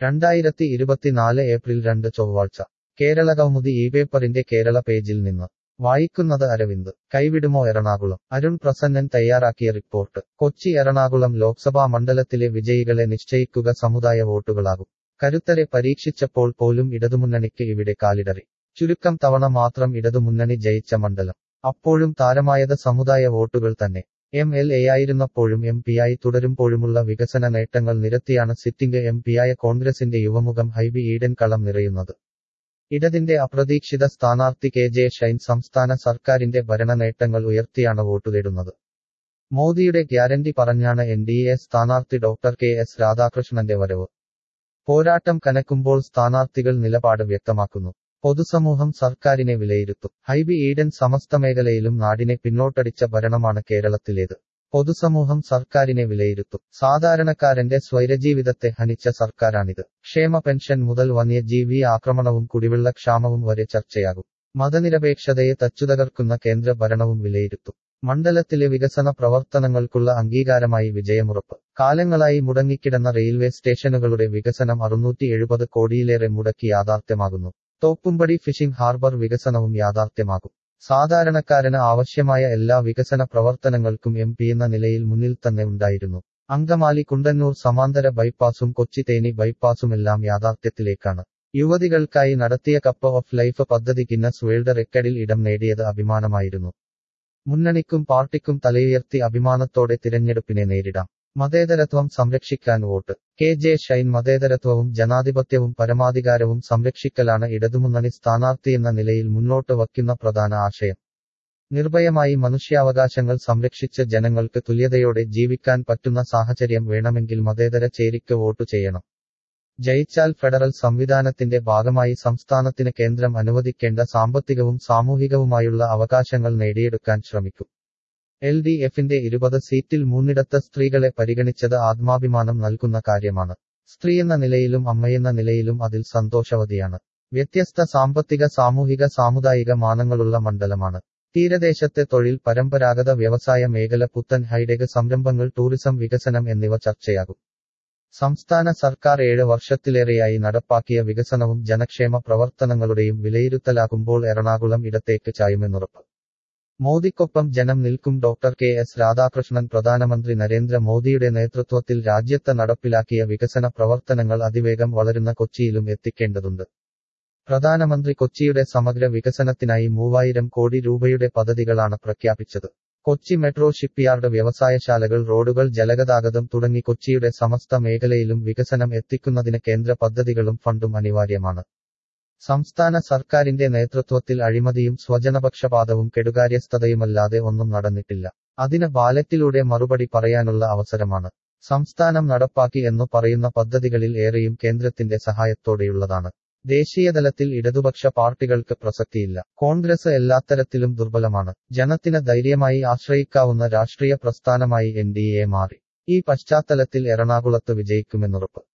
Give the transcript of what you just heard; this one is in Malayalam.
രണ്ടായിരത്തി ഇരുപത്തിനാല് ഏപ്രിൽ രണ്ട് ചൊവ്വാഴ്ച കേരള കൗമുദി ഈ പേപ്പറിന്റെ കേരള പേജിൽ നിന്ന് വായിക്കുന്നത് അരവിന്ദ് കൈവിടുമോ എറണാകുളം അരുൺ പ്രസന്നൻ തയ്യാറാക്കിയ റിപ്പോർട്ട് കൊച്ചി എറണാകുളം ലോക്സഭാ മണ്ഡലത്തിലെ വിജയികളെ നിശ്ചയിക്കുക സമുദായ വോട്ടുകളാകും കരുത്തരെ പരീക്ഷിച്ചപ്പോൾ പോലും ഇടതുമുന്നണിക്ക് ഇവിടെ കാലിടറി ചുരുക്കം തവണ മാത്രം ഇടതുമുന്നണി ജയിച്ച മണ്ഡലം അപ്പോഴും താരമായത് സമുദായ വോട്ടുകൾ തന്നെ എം എൽ എ ആയിരുന്നപ്പോഴും എം പിയായി തുടരുമ്പോഴുമുള്ള വികസന നേട്ടങ്ങൾ നിരത്തിയാണ് സിറ്റിംഗ് എം പിയായ കോൺഗ്രസിന്റെ യുവമുഖം ഹൈബി ഈഡൻ കളം നിറയുന്നത് ഇടതിന്റെ അപ്രതീക്ഷിത സ്ഥാനാർത്ഥി കെ ജെ ഷൈൻ സംസ്ഥാന സർക്കാരിന്റെ ഭരണ നേട്ടങ്ങൾ ഉയർത്തിയാണ് വോട്ടു തേടുന്നത് മോദിയുടെ ഗ്യാരണ്ടി പറഞ്ഞാണ് എൻ ഡി എ സ്ഥാനാർത്ഥി ഡോക്ടർ കെ എസ് രാധാകൃഷ്ണന്റെ വരവ് പോരാട്ടം കനക്കുമ്പോൾ സ്ഥാനാർത്ഥികൾ നിലപാട് വ്യക്തമാക്കുന്നു പൊതുസമൂഹം സർക്കാരിനെ വിലയിരുത്തും ഹൈബി ഈഡൻ സമസ്ത മേഖലയിലും നാടിനെ പിന്നോട്ടടിച്ച ഭരണമാണ് കേരളത്തിലേത് പൊതുസമൂഹം സർക്കാരിനെ വിലയിരുത്തും സാധാരണക്കാരന്റെ സ്വൈരജീവിതത്തെ ഹനിച്ച സർക്കാരാണിത് ക്ഷേമ പെൻഷൻ മുതൽ വന്യജീവി ആക്രമണവും കുടിവെള്ളക്ഷാമവും വരെ ചർച്ചയാകും മതനിരപേക്ഷതയെ തച്ചുതകർക്കുന്ന കേന്ദ്ര ഭരണവും വിലയിരുത്തും മണ്ഡലത്തിലെ വികസന പ്രവർത്തനങ്ങൾക്കുള്ള അംഗീകാരമായി വിജയമുറപ്പ് കാലങ്ങളായി മുടങ്ങിക്കിടന്ന റെയിൽവേ സ്റ്റേഷനുകളുടെ വികസനം അറുന്നൂറ്റി എഴുപത് കോടിയിലേറെ മുടക്കി യാഥാർത്ഥ്യമാകുന്നു തോപ്പുംപടി ഫിഷിംഗ് ഹാർബർ വികസനവും യാഥാർത്ഥ്യമാകും സാധാരണക്കാരന് ആവശ്യമായ എല്ലാ വികസന പ്രവർത്തനങ്ങൾക്കും എം പി എന്ന നിലയിൽ മുന്നിൽ തന്നെ ഉണ്ടായിരുന്നു അങ്കമാലി കുണ്ടന്നൂർ സമാന്തര ബൈപ്പാസും കൊച്ചി തേനി ബൈപ്പാസുമെല്ലാം യാഥാർത്ഥ്യത്തിലേക്കാണ് യുവതികൾക്കായി നടത്തിയ കപ്പ് ഓഫ് ലൈഫ് പദ്ധതി ഗിന്നസ് വേൾഡ് റെക്കഡിൽ ഇടം നേടിയത് അഭിമാനമായിരുന്നു മുന്നണിക്കും പാർട്ടിക്കും തലയുയർത്തി അഭിമാനത്തോടെ തിരഞ്ഞെടുപ്പിനെ നേരിടാം മതേതരത്വം സംരക്ഷിക്കാൻ വോട്ട് കെ ജെ ഷൈൻ മതേതരത്വവും ജനാധിപത്യവും പരമാധികാരവും സംരക്ഷിക്കലാണ് ഇടതുമുന്നണി സ്ഥാനാർത്ഥിയെന്ന നിലയിൽ മുന്നോട്ട് വയ്ക്കുന്ന പ്രധാന ആശയം നിർഭയമായി മനുഷ്യാവകാശങ്ങൾ സംരക്ഷിച്ച് ജനങ്ങൾക്ക് തുല്യതയോടെ ജീവിക്കാൻ പറ്റുന്ന സാഹചര്യം വേണമെങ്കിൽ മതേതര ചേരിക്ക് വോട്ടു ചെയ്യണം ജയിച്ചാൽ ഫെഡറൽ സംവിധാനത്തിന്റെ ഭാഗമായി സംസ്ഥാനത്തിന് കേന്ദ്രം അനുവദിക്കേണ്ട സാമ്പത്തികവും സാമൂഹികവുമായുള്ള അവകാശങ്ങൾ നേടിയെടുക്കാൻ ശ്രമിക്കും എൽ ഡി എഫിന്റെ ഇരുപത് സീറ്റിൽ മൂന്നിടത്ത് സ്ത്രീകളെ പരിഗണിച്ചത് ആത്മാഭിമാനം നൽകുന്ന കാര്യമാണ് സ്ത്രീയെന്ന നിലയിലും അമ്മയെന്ന നിലയിലും അതിൽ സന്തോഷവതിയാണ് വ്യത്യസ്ത സാമ്പത്തിക സാമൂഹിക സാമുദായിക മാനങ്ങളുള്ള മണ്ഡലമാണ് തീരദേശത്തെ തൊഴിൽ പരമ്പരാഗത വ്യവസായ മേഖല പുത്തൻ ഹൈടെക് സംരംഭങ്ങൾ ടൂറിസം വികസനം എന്നിവ ചർച്ചയാകും സംസ്ഥാന സർക്കാർ ഏഴ് വർഷത്തിലേറെയായി നടപ്പാക്കിയ വികസനവും ജനക്ഷേമ പ്രവർത്തനങ്ങളുടെയും വിലയിരുത്തലാകുമ്പോൾ എറണാകുളം ഇടത്തേക്ക് ചായുമെന്നുറപ്പ് മോദിക്കൊപ്പം ജനം നിൽക്കും ഡോക്ടർ കെ എസ് രാധാകൃഷ്ണൻ പ്രധാനമന്ത്രി നരേന്ദ്ര മോദിയുടെ നേതൃത്വത്തിൽ രാജ്യത്ത് നടപ്പിലാക്കിയ വികസന പ്രവർത്തനങ്ങൾ അതിവേഗം വളരുന്ന കൊച്ചിയിലും എത്തിക്കേണ്ടതുണ്ട് പ്രധാനമന്ത്രി കൊച്ചിയുടെ സമഗ്ര വികസനത്തിനായി മൂവായിരം കോടി രൂപയുടെ പദ്ധതികളാണ് പ്രഖ്യാപിച്ചത് കൊച്ചി മെട്രോ ഷിപ്പ്യാർഡ് വ്യവസായശാലകൾ റോഡുകൾ ജലഗതാഗതം തുടങ്ങി കൊച്ചിയുടെ സമസ്ത മേഖലയിലും വികസനം എത്തിക്കുന്നതിന് കേന്ദ്ര പദ്ധതികളും ഫണ്ടും അനിവാര്യമാണ് സംസ്ഥാന സർക്കാരിന്റെ നേതൃത്വത്തിൽ അഴിമതിയും സ്വജനപക്ഷപാതവും കെടുകാര്യസ്ഥതയുമല്ലാതെ ഒന്നും നടന്നിട്ടില്ല അതിന് ബാലറ്റിലൂടെ മറുപടി പറയാനുള്ള അവസരമാണ് സംസ്ഥാനം നടപ്പാക്കി എന്നു പറയുന്ന പദ്ധതികളിൽ ഏറെയും കേന്ദ്രത്തിന്റെ സഹായത്തോടെയുള്ളതാണ് ദേശീയതലത്തിൽ ഇടതുപക്ഷ പാർട്ടികൾക്ക് പ്രസക്തിയില്ല കോൺഗ്രസ് എല്ലാത്തരത്തിലും ദുർബലമാണ് ജനത്തിന് ധൈര്യമായി ആശ്രയിക്കാവുന്ന രാഷ്ട്രീയ പ്രസ്ഥാനമായി എൻ ഡി എ മാറി ഈ പശ്ചാത്തലത്തിൽ എറണാകുളത്ത് വിജയിക്കുമെന്നുറപ്പ്